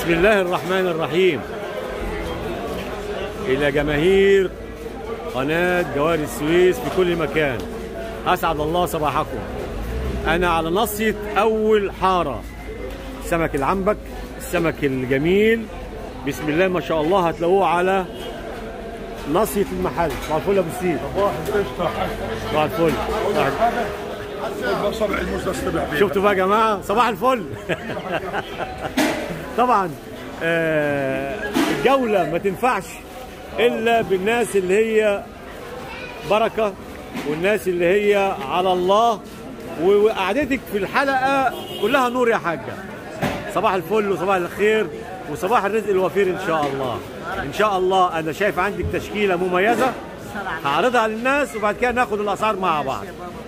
بسم الله الرحمن الرحيم إلى جماهير قناة جوار السويس في كل مكان أسعد الله صباحكم أنا على نصية أول حارة سمك العنبك السمك الجميل بسم الله ما شاء الله هتلاقوه على نصية المحل صباح الفل يا أبو سيد صباح القشطة صباح الفل صباح صبع الموز استبح بيه شفتوا بقى يا جماعه صباح الفل طبعا آه، الجوله ما تنفعش الا بالناس اللي هي بركه والناس اللي هي على الله و- وقعدتك في الحلقه كلها نور يا حاجه صباح الفل وصباح الخير وصباح الرزق الوفير ان شاء الله ان شاء الله انا شايف عندك تشكيله مميزه هعرضها للناس وبعد كده ناخد الاسعار مع بعض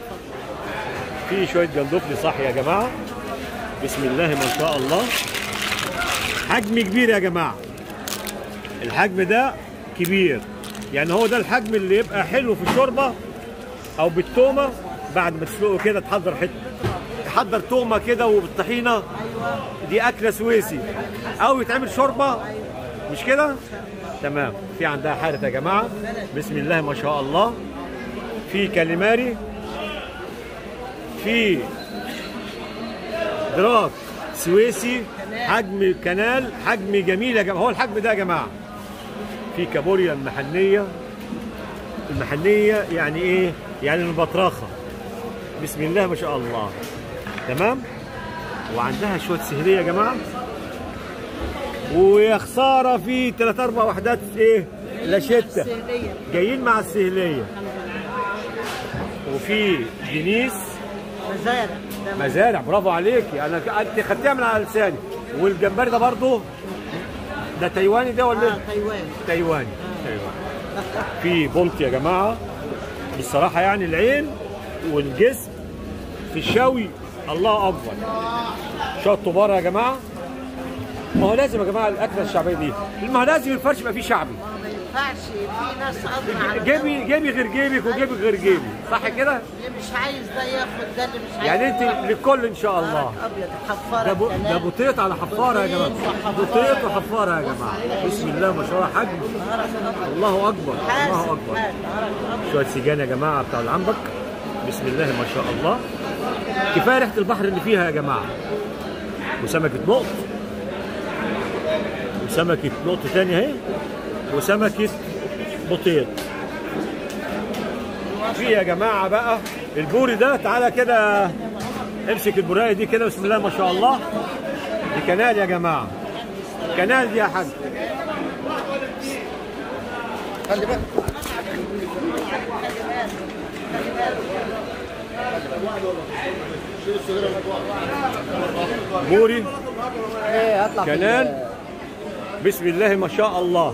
في شويه جندفلي صح يا جماعه بسم الله ما شاء الله حجم كبير يا جماعه الحجم ده كبير يعني هو ده الحجم اللي يبقى حلو في الشوربه او بالتومه بعد ما تسلقه كده تحضر حته تحضر تومه كده وبالطحينه دي اكله سويسي او يتعمل شوربه مش كده تمام في عندها حارة يا جماعه بسم الله ما شاء الله في كاليماري في دراك سويسي حجم كنال حجم جميل يا جماعه هو الحجم ده يا جماعه في كابوريا المحنيه المحنيه يعني ايه يعني البطراخه بسم الله ما شاء الله تمام وعندها شويه سهليه يا جماعه ويا خساره في ثلاث اربع وحدات ايه لاشته جايين مع السهليه وفي دينيس مزارع ده مزارع برافو عليكي انا انت خدتيها من على لساني والجمبري ده برضه ده تايواني ده ولا آه، إيه؟ تايوان تايواني تايواني في بولت يا جماعه بصراحه يعني العين والجسم في الشوي الله اكبر شويه طباره يا جماعه ما هو لازم يا جماعه الاكله الشعبيه دي ما هو لازم الفرش يبقى فيه شعبي ما ينفعش في ناس قضوا على جيبي جيبي غير جيبك وجيبي غير جيبي صح كده اللي مش عايز ده ياخد ده اللي مش عايز يعني انت للكل ان شاء الله ابيض حفاره ده بو- كلام. ده بوتيط على حفاره يا جماعه بوتيط وحفاره يا جماعه بسم الله ما شاء الله حجم الله اكبر الله اكبر شويه سجان يا جماعه بتاع العنبك بسم الله ما شاء الله كفايه ريحه البحر اللي فيها يا جماعه وسمكه نقط وسمكه نقطه ثانيه اهي وسمكه بطيط في يا جماعه بقى البوري ده تعالى كده امسك البرايه دي كده بسم الله ما شاء الله دي كنال يا جماعه كنال دي يا حاج خلي بالك بوري ايه هطلع في كنال بسم الله ما شاء الله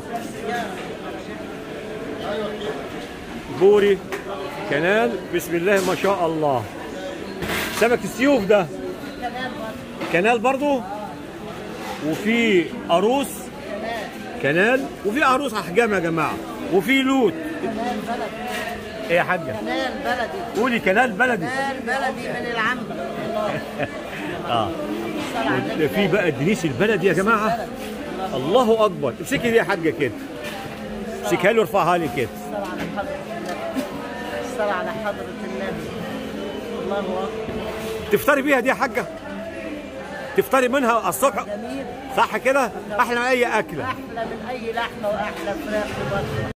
بوري كنال بسم الله ما شاء الله سمك السيوف ده كنال برضو وفي عروس كنال وفي عروس احجام يا جماعه وفي لوت كنال بلدي ايه يا حاجه كنال بلدي قولي كنال بلدي كنال بلدي من العنبر اه صلى على النبي. في بقى الدنيس البلدي يا جماعه الله اكبر امسكي دي يا حاجه كده امسكها لي وارفعها لي كده الصلاة على حضرة النبي الصلاة على حضرة النبي الله أكبر تفطري بيها دي يا حاجه تفطري منها الصبح جميل صح كده احلى من اي اكله أحلى من أي لحمة وأحلى فراخ وبط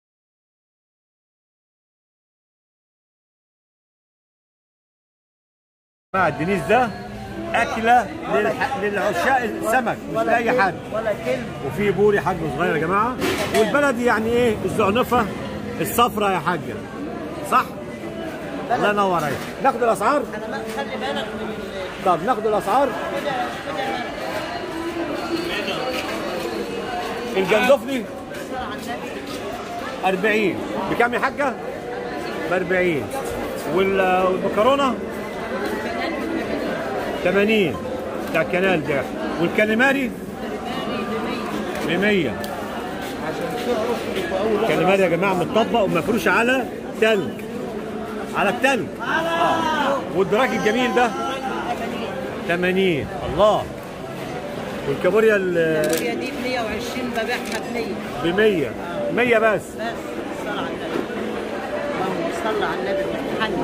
مع الدنيس ده اكله للح... للعشاق السمك مش لاي حد ولا كلمة وفي بوري حجم صغير يا جماعه والبلدي يعني ايه الزعنفه الصفراء يا حاجه صح الله ينور عليك ناخد الاسعار أنا ما خلي بالك من ال- طب ناخد الاسعار كده كده الجندفلي الصلاة على النبي 40 بكام يا حاجه؟ ب 40 وال- والمكرونه 80 بتاع الكنال ده والكاليماري ب 100 الكاليماري يا جماعه متطبق ومفروش على تلج على التلج اه والدراك الجميل ده 80 الله والكابوريا الكابوريا دي ب 120 ببيعها ب 100 ب 100 100 بس بس صل على النبي اللهم صل على النبي وتحنن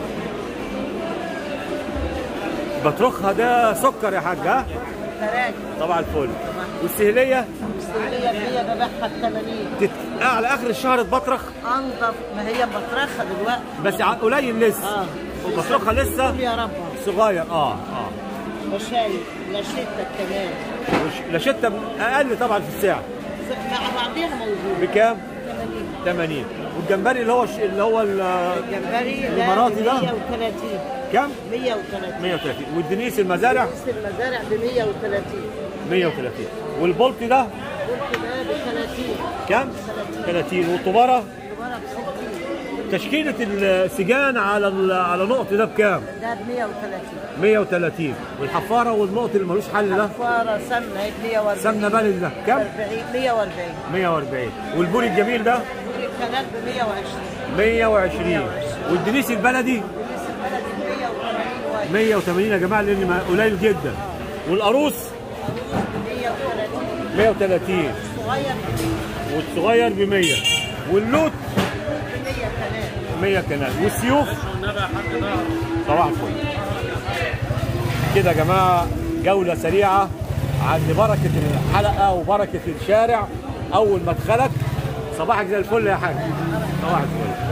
بطرخها ده سكر يا حاج ها تراجع طبعا الفل والسهليه السورية ب 100 ببيعها ب 80 تت... على اخر الشهر تبطرخ انضف ما هي بطرخها دلوقتي بس ع- قليل لسه اه بطرخها لسه قول يا رب صغير اه اه وشايف لا شتة كمان وش- لا شتة اقل طبعا في الساعه مع بعضيها موجودة بكام 80 80 والجمبري اللي هو الش- اللي هو ال- الجمبري ده الإماراتي ده؟ 130 كام 130 130 والدنيس المزارع بس المزارع ب 130 130 والبولت ده قلت ده ب 30 كام 30 والطباره الورق ب 60 تشكيله السجان على ال- على نقط ده بكام ده ب 130 130 والحفاره والنقط اللي ملوش حل ده فارة سمنة هي ب 140 سمنه بلد ده كام 40 140 140 والبوري الجميل ده والكنال ب 120 120 والدنيس البلدي ولسه البلد ب 180 واحد 180 يا جماعه لان ما- قليل جدا والقاروص ب 130 130 صغير والصغير ب 100 واللوت ب 100 كنال 100 كنال والسيوف صباح الفل كده يا جماعه جوله سريعه عن بركه الحلقه وبركه الشارع اول ما ادخلك صباحك زي الفل يا حاج صباح الفل